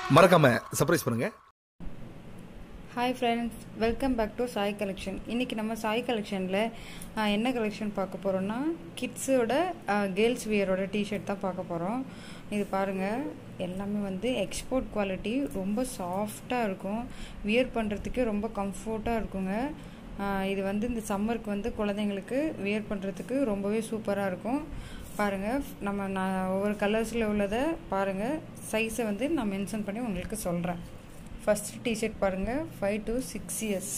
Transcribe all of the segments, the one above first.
மறக்காம சர்ப்ரைஸ் பண்ணுங்க hi friends welcome back to Sai collection இன்றைக்கி நம்ம சாய் கலெக்ஷனில் என்ன கலெக்ஷன் பார்க்க போகிறோம்னா கிட்ஸோட கேர்ள்ஸ் வியரோட டிஷர்ட் தான் பார்க்க போகிறோம் இது பாருங்கள் எல்லாமே வந்து எக்ஸ்போர்ட் குவாலிட்டி ரொம்ப சாஃப்டாக இருக்கும் வியர் பண்ணுறதுக்கே ரொம்ப கம்ஃபர்ட்டாக இருக்குங்க ஆஹ் இது வந்து இந்த சம்மருக்கு வந்து குழந்தைங்களுக்கு வியர் பண்ணுறதுக்கு ரொம்பவே சூப்பராக இருக்கும் பாருங்கள் நம்ம நான் ஒவ்வொரு கலர்ஸில் உள்ளதை பாருங்கள் சைஸை வந்து நான் மென்ஷன் பண்ணி உங்களுக்கு சொல்கிறேன் ஃபர்ஸ்ட் டிஷர்ட் பாருங்கள் five to six years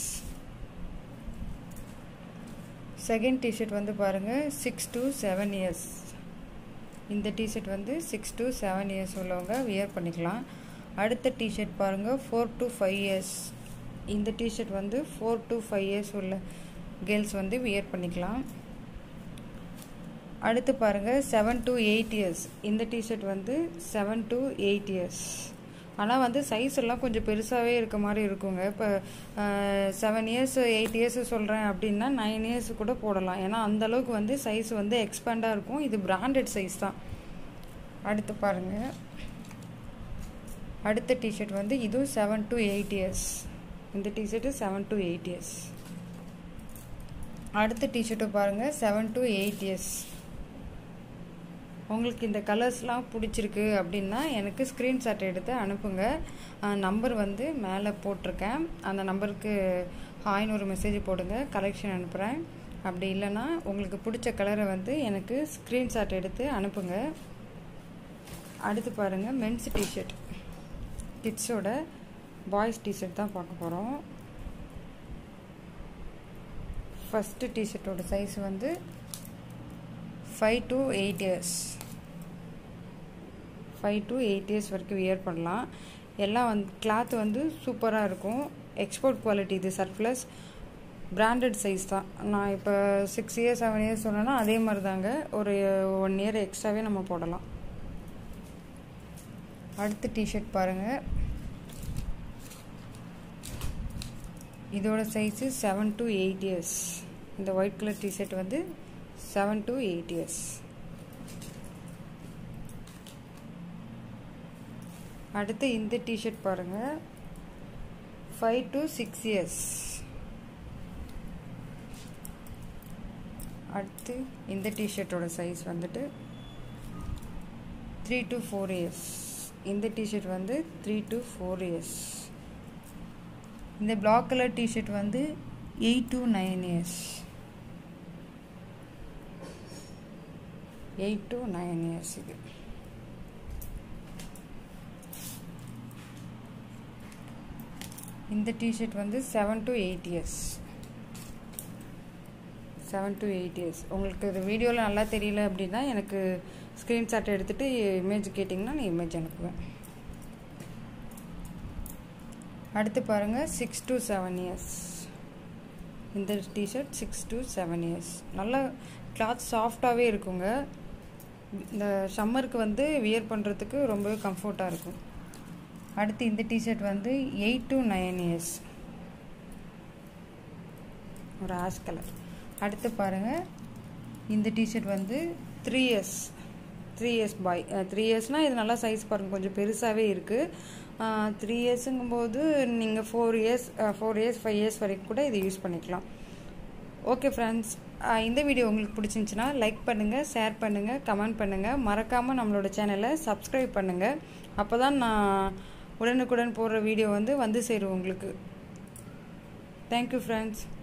second T-shirt வந்து பாருங்கள் சிக்ஸ் டு செவன் இயர்ஸ் இந்த டிஷர்ட் வந்து சிக்ஸ் டு செவன் இயர்ஸ் உள்ளவங்க வியர் பண்ணிக்கலாம் அடுத்த டிஷர்ட் பாருங்கள் ஃபோர் டு ஃபைவ் இயர்ஸ் இந்த டிஷர்ட் வந்து ஃபோர் டு ஃபைவ் இயர்ஸ் உள்ள கேர்ள்ஸ் வந்து வியர் பண்ணிக்கலாம் அடுத்து பாருங்கள் செவன் டு எயிட் இயர்ஸ் இந்த டிஷர்ட் வந்து செவன் டு எயிட் இயர்ஸ் ஆனால் வந்து சைஸ் எல்லாம் கொஞ்சம் பெருசாகவே இருக்க மாதிரி இருக்குங்க இப்போ செவன் இயர்ஸ் எயிட் இயர்ஸ் சொல்கிறேன் அப்படின்னா நைன் இயர்ஸ் கூட போடலாம் ஏன்னா அந்த அளவுக்கு வந்து சைஸ் வந்து எக்ஸ்பேண்டாக இருக்கும் இது பிராண்டட் சைஸ் தான் அடுத்து பாருங்கள் அடுத்த டிஷர்ட் வந்து இதுவும் செவன் டு எயிட் இயர்ஸ் இந்த T-shirt seven to eight years அடுத்த டிஷர்ட்டு பாருங்கள் செவன் டு எயிட் இயர்ஸ் உங்களுக்கு இந்த கலர்ஸ்லாம் பிடிச்சிருக்கு அப்படின்னா எனக்கு ஸ்க்ரீன்ஷாட் எடுத்து அனுப்புங்க நம்பர் வந்து மேலே போட்டிருக்கேன் அந்த நம்பருக்கு ஹாய்னு ஒரு மெசேஜ் போடுங்க கலெக்ஷன் அனுப்புகிறேன் அப்படி இல்லைன்னா உங்களுக்கு பிடிச்ச கலரை வந்து எனக்கு ஸ்க்ரீன்ஷாட் எடுத்து அனுப்புங்க அடுத்து பாருங்கள் மென்ஸ் டிஷர்ட் கிட்ஸோட பாய்ஸ் டிஷர்ட் தான் பார்க்க போகிறோம் ஃபஸ்ட்டு டிஷர்ட்டோட சைஸ் வந்து five to eight years five to eight years வரைக்கும் வியர் பண்ணலாம் எல்லாம் வந்து கிளாத் வந்து சூப்பராக இருக்கும் எக்ஸ்போர்ட் குவாலிட்டி இது சர்ப்ளஸ் பிராண்டட் சைஸ் தான் நான் இப்போ சிக்ஸ் இயர்ஸ் செவன் இயர்ஸ் சொன்னேன்னா அதே மாதிரி தாங்க ஒரு ஒன் இயர் எக்ஸ்ட்ராவே நம்ம போடலாம் அடுத்த டிஷர்ட் பாருங்கள் இதோட size seven to eight years இந்த ஒயிட் கலர் டிஷர்ட் வந்து செவன் டு எயிட் இயர்ஸ் அடுத்து இந்த டிஷர்ட் பாருங்கள் ஃபைவ் டு சிக்ஸ் இயர்ஸ் அடுத்து இந்த டிஷர்ட்டோட சைஸ் வந்துட்டு த்ரீ டு ஃபோர் இயர்ஸ் இந்த டிஷர்ட் வந்து த்ரீ டு ஃபோர் இயர்ஸ் இந்த பிளாக் கலர் டிஷர்ட் வந்து eight to nine years eight to nine years இது இந்த டிஷர்ட் வந்து seven to eight years seven to eight years உங்களுக்கு இது வீடியோவில் நல்லா தெரியல அப்படின்னா எனக்கு ஸ்க்ரீன்ஷாட் எடுத்துகிட்டு இமேஜ் கேட்டிங்கன்னா நான் இமேஜ் அனுப்புவேன் அடுத்து பாருங்கள் சிக்ஸ் டு செவன் இயர்ஸ் இந்த t shirt six to seven years நல்லா கிளாத் சாஃப்டாகவே இருக்குங்க இந்த சம்மருக்கு வந்து வியர் பண்ணுறதுக்கு ரொம்பவே கம்ஃபர்ட்டாக இருக்கும் அடுத்து இந்த டிஷர்ட் வந்து எயிட் டு நைன் இயர்ஸ் ஒரு ஆஷ் கலர் அடுத்து பாருங்கள் இந்த டிஷர்ட் வந்து three years three years boy three இயர்ஸ்னால் இது நல்லா சைஸ் பாருங்கள் கொஞ்சம் பெருசாகவே இருக்குது த்ரீ இயர்ஸுங்கும்போது நீங்கள் four years four years five years வரைக்கும் கூட இது யூஸ் பண்ணிக்கலாம் ஓகே ஃப்ரெண்ட்ஸ் இந்த வீடியோ உங்களுக்கு பிடிச்சிருந்துச்சின்னா லைக் பண்ணுங்கள் ஷேர் பண்ணுங்கள் கமெண்ட் பண்ணுங்கள் மறக்காமல் நம்மளோட சேனலை சப்ஸ்கிரைப் பண்ணுங்கள் அப்போ தான் நான் உடனுக்குடன் போடுற வீடியோ வந்து வந்து சேரும் உங்களுக்கு தேங்க்யூ ஃப்ரெண்ட்ஸ்